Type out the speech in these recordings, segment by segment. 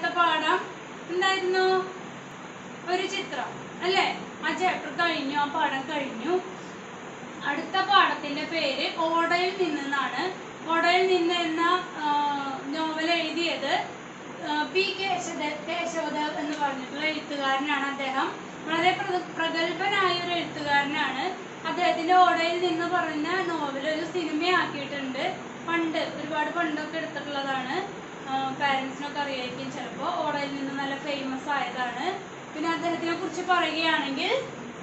പാഠം എന്തായിരുന്നു ഒരു ചിത്രം അല്ലേ ആ ചാപ്റ്റർ കഴിഞ്ഞു ആ പാഠം കഴിഞ്ഞു അടുത്ത പാഠത്തിന്റെ പേര് ഓടയിൽ നിന്നാണ് ഓടയിൽ നിന്ന് എന്ന നോവൽ എഴുതിയത് ആ, പി കേശവ കേശവദേവ് എന്ന് പറഞ്ഞിട്ടുള്ള എഴുത്തുകാരനാണ് അദ്ദേഹം വളരെ പ്ര- പ്രഗത്ഭനായ ഒരു എഴുത്തുകാരനാണ് അദ്ദേഹത്തിന്റെ ഓടയിൽ നിന്ന് പറഞ്ഞ നോവൽ ഒരു സിനിമയാക്കിയിട്ടുണ്ട് പണ്ട് ഒരുപാട് പണ്ടൊക്കെ എടുത്തിട്ടുള്ളതാണ് പാരൻസിനൊക്കെ അറിയായിരിക്കും ചിലപ്പോൾ ഓടയിൽ നിന്ന് നല്ല ഫേമസ് ആയതാണ് പിന്നെ അദ്ദേഹത്തിനെ കുറിച്ച് പറയുകയാണെങ്കിൽ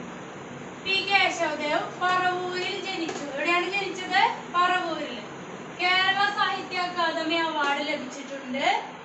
പി കേശവദേവ് പറവൂരിൽ ജനിച്ചു എവിടെയാണ് ജനിച്ചത് പറവൂരിൽ കേരള സാഹിത്യ അക്കാദമി അവാർഡ് ലഭിച്ചിട്ടുണ്ട്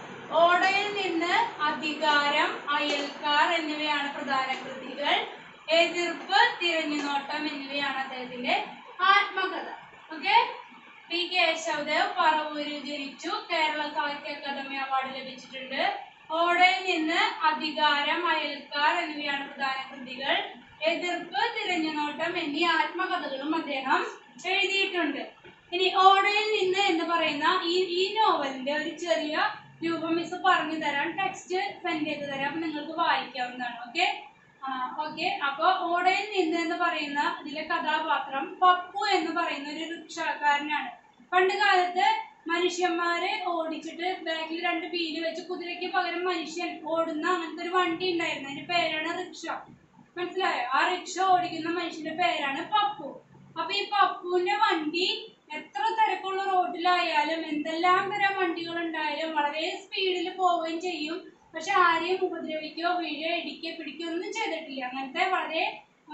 ഓടയിൽ നിന്ന് അധികാരം അയൽക്കാർ എന്നിവയാണ് പ്രധാന കൃതികൾ എതിർപ്പ് തിരഞ്ഞുനോട്ടം എന്നിവയാണ് അദ്ദേഹത്തിന്റെ ആത്മകഥ ഓക്കെ പി കേശവദേവ് പറവൂരിൽ ജനിച്ചു കേരള സാഹിത്യ അക്കാദമി അവാർഡ് ലഭിച്ചിട്ടുണ്ട് ഓടയിൽ നിന്ന് അധികാരം അയൽക്കാർ എന്നിവയാണ് പ്രധാന കൃതികൾ എതിർപ്പ് തിരഞ്ഞുനോട്ടം എന്നീ ആത്മകഥകളും അദ്ദേഹം എഴുതിയിട്ടുണ്ട് ഇനി ഓടയിൽ നിന്ന് എന്ന് പറയുന്ന ഈ ഈ നോവലിന്റെ ഒരു ചെറിയ രൂപം മിസ് പറഞ്ഞു തരാം ടെക്സ്റ്റ് സെൻഡ് ചെയ്ത് തരാം അപ്പൊ നിങ്ങൾക്ക് വായിക്കാവുന്നതാണ് ഓക്കെ ഓക്കെ അപ്പൊ ഓടയിൽ നിന്ന് എന്ന് പറയുന്ന ഇതിലെ കഥാപാത്രം പപ്പു എന്ന് പറയുന്ന ഒരു റിക്ഷക്കാരനാണ് പണ്ട് കാലത്ത് മനുഷ്യന്മാരെ ഓടിച്ചിട്ട് ബാക്കിൽ രണ്ട് വീല് വെച്ച് കുതിരയ്ക്ക് പകരം മനുഷ്യൻ ഓടുന്ന അങ്ങനത്തെ ഒരു വണ്ടി ഉണ്ടായിരുന്നു അതിന്റെ പേരാണ് റിക്ഷ മനസ്സിലായോ ആ റിക്ഷ ഓടിക്കുന്ന മനുഷ്യന്റെ പേരാണ് പപ്പു അപ്പൊ ഈ പപ്പുവിന്റെ വണ്ടി എത്ര തിരക്കുള്ള റോഡിലായാലും എന്തെല്ലാം തരം വണ്ടികൾ ഉണ്ടായാലും വളരെ സ്പീഡിൽ പോവുകയും ചെയ്യും പക്ഷെ ആരെയും ഉപദ്രവിക്കോ വീഴോ ഇടിക്കോ പിടിക്കോ ഒന്നും ചെയ്തിട്ടില്ല അങ്ങനത്തെ വളരെ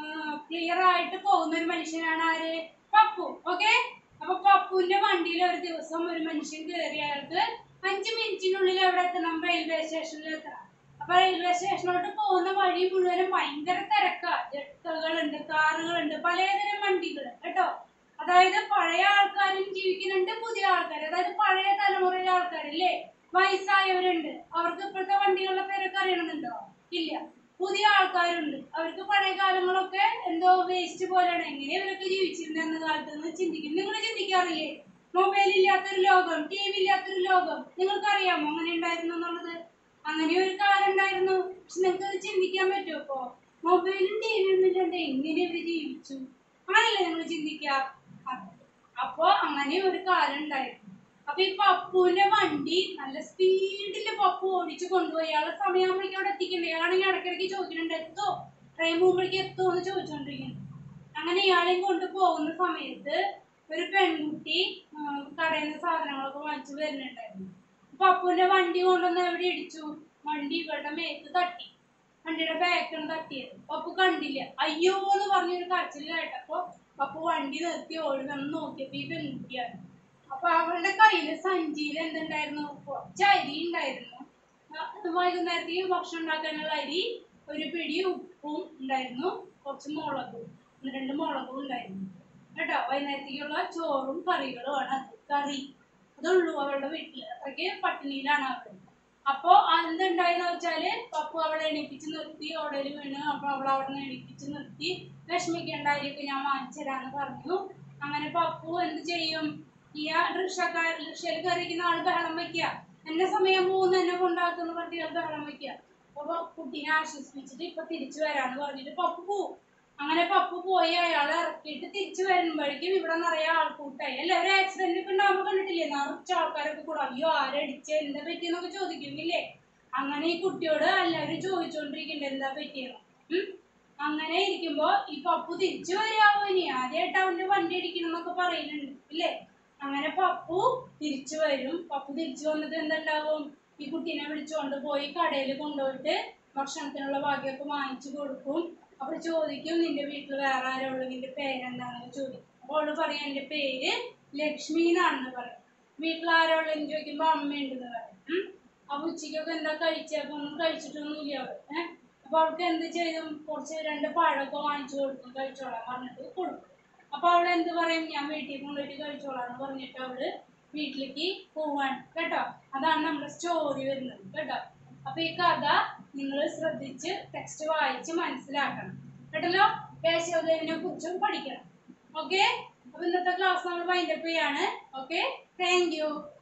ക്ലിയർ ആയിട്ട് പോകുന്ന ഒരു മനുഷ്യനാണ് ആര് പപ്പു ഓക്കെ അപ്പൊ പപ്പുവിന്റെ വണ്ടിയിൽ ഒരു ദിവസം ഒരു മനുഷ്യൻ കയറി അയാൾക്ക് അഞ്ച് മിനിറ്റിനുള്ളിൽ എവിടെ എത്തണം റെയിൽവേ സ്റ്റേഷനിൽ എത്തണം അപ്പൊ റെയിൽവേ സ്റ്റേഷനിലോട്ട് പോകുന്ന വഴി മുഴുവനും ഭയങ്കര തിരക്കാ ജട്ടുകളുണ്ട് കാറുകളുണ്ട് പലതരം വണ്ടികൾ കേട്ടോ അതായത് പഴയ ആൾക്കാരും ജീവിക്കുന്നുണ്ട് പുതിയ ആൾക്കാർ അതായത് പഴയ തലമുറയിലെ ആൾക്കാരില്ലേ വയസ്സായവരുണ്ട് അവർക്ക് ഇപ്പോഴത്തെ വണ്ടികളുടെ പേരൊക്കെ അറിയണമെന്നുണ്ടോ ഇല്ല പുതിയ ആൾക്കാരുണ്ട് അവർക്ക് പഴയ കാലങ്ങളൊക്കെ എന്തോ വേസ്റ്റ് പോലെയാണ് എങ്ങനെ ഇവരൊക്കെ ജീവിച്ചിരുന്നത് എന്ന കാലത്ത് നിന്ന് ചിന്തിക്കും നിങ്ങൾ ചിന്തിക്കാറില്ലേ മൊബൈൽ ഇല്ലാത്തൊരു ലോകം ടി വി ഇല്ലാത്തൊരു ലോകം നിങ്ങൾക്ക് അറിയാമോ അങ്ങനെ ഉണ്ടായിരുന്നു എന്നുള്ളത് അങ്ങനെ ഒരു കാലം ഉണ്ടായിരുന്നു പക്ഷെ നിങ്ങൾക്ക് അത് ചിന്തിക്കാൻ പറ്റുമോ ഇപ്പോ മൊബൈലും ടി വി ഒന്നും ഇല്ലാണ്ട് എങ്ങനെ ഇവര് ജീവിച്ചു അങ്ങനെയല്ലേ നിങ്ങൾ ചിന്തിക്കുക അതെ. അപ്പൊ അങ്ങനെ ഒരു കാലം ഉണ്ടായിരുന്നു അപ്പൊ ഈ പപ്പുവിന്റെ വണ്ടി നല്ല സ്പീഡിൽ പപ്പു ഓടിച്ചു കൊണ്ടുപോയി അയാളെ സമയമാകുമ്പോഴേക്കും അവിടെ എത്തിക്കണ്ടേ അയാളാണെങ്കിൽ ഇടയ്ക്കിടയ്ക്ക് ചോദിക്കുന്നുണ്ട് എത്തോ ട്രെയിൻ പോകുമ്പോഴേക്കും എത്തോ എന്ന് ചോദിച്ചോണ്ടിരിക്കുന്നു അങ്ങനെ ഇയാളെയും കൊണ്ട് പോകുന്ന സമയത്ത് ഒരു പെൺകുട്ടി ആ, കടയിൽ നിന്ന് സാധനങ്ങളൊക്കെ വാങ്ങിച്ചു വരുന്നുണ്ടായിരുന്നു പപ്പുവിന്റെ വണ്ടി കൊണ്ടുവന്ന് എവിടെ ഇടിച്ചു വണ്ടി ഇവരുടെ മേത്ത് തട്ടി വണ്ടിയുടെ ബാക്കാണ് തട്ടിയത് പപ്പു കണ്ടില്ല അയ്യോ എന്ന് പറഞ്ഞൊരു കരച്ചിൽ കേട്ടപ്പോ പപ്പു വണ്ടി നിർത്തി ഓടി വന്ന് നോക്കിയപ്പോ ഈ പെൺകുട്ടിയാണ് അപ്പൊ അവളുടെ കയ്യില് സഞ്ചിയിൽ എന്തുണ്ടായിരുന്നു കുറച്ച് അരി ഉണ്ടായിരുന്നു ആ, വൈകുന്നേരത്തേക്ക് ഭക്ഷണം ഉണ്ടാക്കാനുള്ള അരി ഒരു പിടി ഉപ്പും ഉണ്ടായിരുന്നു കുറച്ച് മുളകും ഒന്ന് രണ്ട് മുളകും ഉണ്ടായിരുന്നു കേട്ടോ വൈകുന്നേരത്തേക്കുള്ള ചോറും കറികളുമാണ് അത് കറി അതുള്ളൂ അവളുടെ വീട്ടില് അത്രയ്ക്ക് പട്ടിണിയിലാണ് അവൾ അപ്പോ എന്തുണ്ടായെന്ന് വെച്ചാല് പപ്പു അവളെ എണീപ്പിച്ച് നിർത്തി ഓടയിൽ വീണ് അപ്പൊ അവൾ അവിടെ നിന്ന് എണീപ്പിച്ച് നിർത്തി വിഷമിക്കേണ്ടായിരിക്കും ഞാൻ വാങ്ങിച്ചു തരാന്ന് പറഞ്ഞു അങ്ങനെ പപ്പു എന്ത് ചെയ്യും ഈ ആ റിക്ഷക്കാർ റിക്ഷയിൽ കയറിയിരിക്കുന്ന ആള് ബഹളം വെക്കുക എന്നെ സമയം പോകുന്നു എന്നെ കൊണ്ടാക്കുന്ന പട്ടികൾ ബഹളം വെക്കുക അപ്പൊ കുട്ടീനെ ആശ്വസിപ്പിച്ചിട്ട് ഇപ്പൊ തിരിച്ചു വരാന്ന് പറഞ്ഞിട്ട് പപ്പു പോവും അങ്ങനെ പപ്പു പോയി അയാളെ ഇറക്കിയിട്ട് തിരിച്ചു വരുമ്പോഴേക്കും ഇവിടെ നിറയെ ആൾക്കൂട്ടായി അല്ലെ ഒരു ആക്സിഡന്റ് ഒക്കെ ഉണ്ടാകുമ്പോ കണ്ടിട്ടില്ലേ നിറച്ച ആൾക്കാരൊക്കെ കൂടെ അയ്യോ ആരടിച്ച് എന്താ പറ്റിയെന്നൊക്കെ ചോദിക്കുന്നില്ലേ അങ്ങനെ ഈ കുട്ടിയോട് എല്ലാവരും ചോദിച്ചോണ്ടിരിക്കുന്നുണ്ട് എന്താ പറ്റിയെന്ന് ഉം. അങ്ങനെ ഇരിക്കുമ്പോ ഈ പപ്പു തിരിച്ചു വരാവോ ഇനി ആദ്യമായിട്ട് അവന്റെ വണ്ടി അടിക്കണം എന്നൊക്കെ പറയുന്നുണ്ട് ഇല്ലേ അങ്ങനെ പപ്പു തിരിച്ചു വരും പപ്പു തിരിച്ചു വന്നിട്ട് എന്തുണ്ടാവും ഈ കുട്ടീനെ വിളിച്ചുകൊണ്ട് പോയി കടയിൽ കൊണ്ടുപോയിട്ട് ഭക്ഷണത്തിനുള്ള ഭാഗ്യമൊക്കെ വാങ്ങിച്ചു കൊടുക്കും അപ്പൊ ചോദിക്കും നിന്റെ വീട്ടിൽ വേറെ ആരോ ഉള്ളു നിന്റെ പേരെന്താണെന്ന് ചോദിക്കും അപ്പോൾ അവള് പറയും എന്റെ പേര് ലക്ഷ്മി എന്നാണെന്ന് പറയും വീട്ടിൽ ആരോ ഉള്ളെന്ന് ചോദിക്കുമ്പോ അമ്മയുണ്ടെന്ന് പറയും ഉം. അപ്പൊ ഉച്ചയ്ക്കൊക്കെ എന്താ കഴിച്ചപ്പോ ഒന്നും കഴിച്ചിട്ടൊന്നുമില്ല അവള് ഏഹ് അപ്പൊ അവൾക്ക് എന്ത് ചെയ്യും കുറച്ച് രണ്ട് പഴമൊക്കെ വാങ്ങിച്ചു കൊടുക്കും കഴിച്ചോളാൻ പറഞ്ഞിട്ട് കൊടുക്കും അപ്പൊ അവള് എന്ത് പറയും ഞാൻ വീട്ടിൽ കൊണ്ടുപോയിട്ട് കഴിച്ചോളാന്ന് പറഞ്ഞിട്ട് അവള് വീട്ടിലേക്ക് പോവാണ് കേട്ടോ അതാണ് നമ്മുടെ സ്റ്റോറി വരുന്നത് കേട്ടോ അപ്പൊ ഈ കഥ നിങ്ങൾ ശ്രദ്ധിച്ച് ടെക്സ്റ്റ് വായിച്ച് മനസ്സിലാക്കണം കേട്ടല്ലോ കേശവദേവിനെ കുറിച്ചും പഠിക്കണം ഓക്കെ അപ്പൊ ഇന്നത്തെ ക്ലാസ് നമ്മൾ വൈൻഡപ്പ് ചെയ്യാണ് ഓക്കെ താങ്ക് യു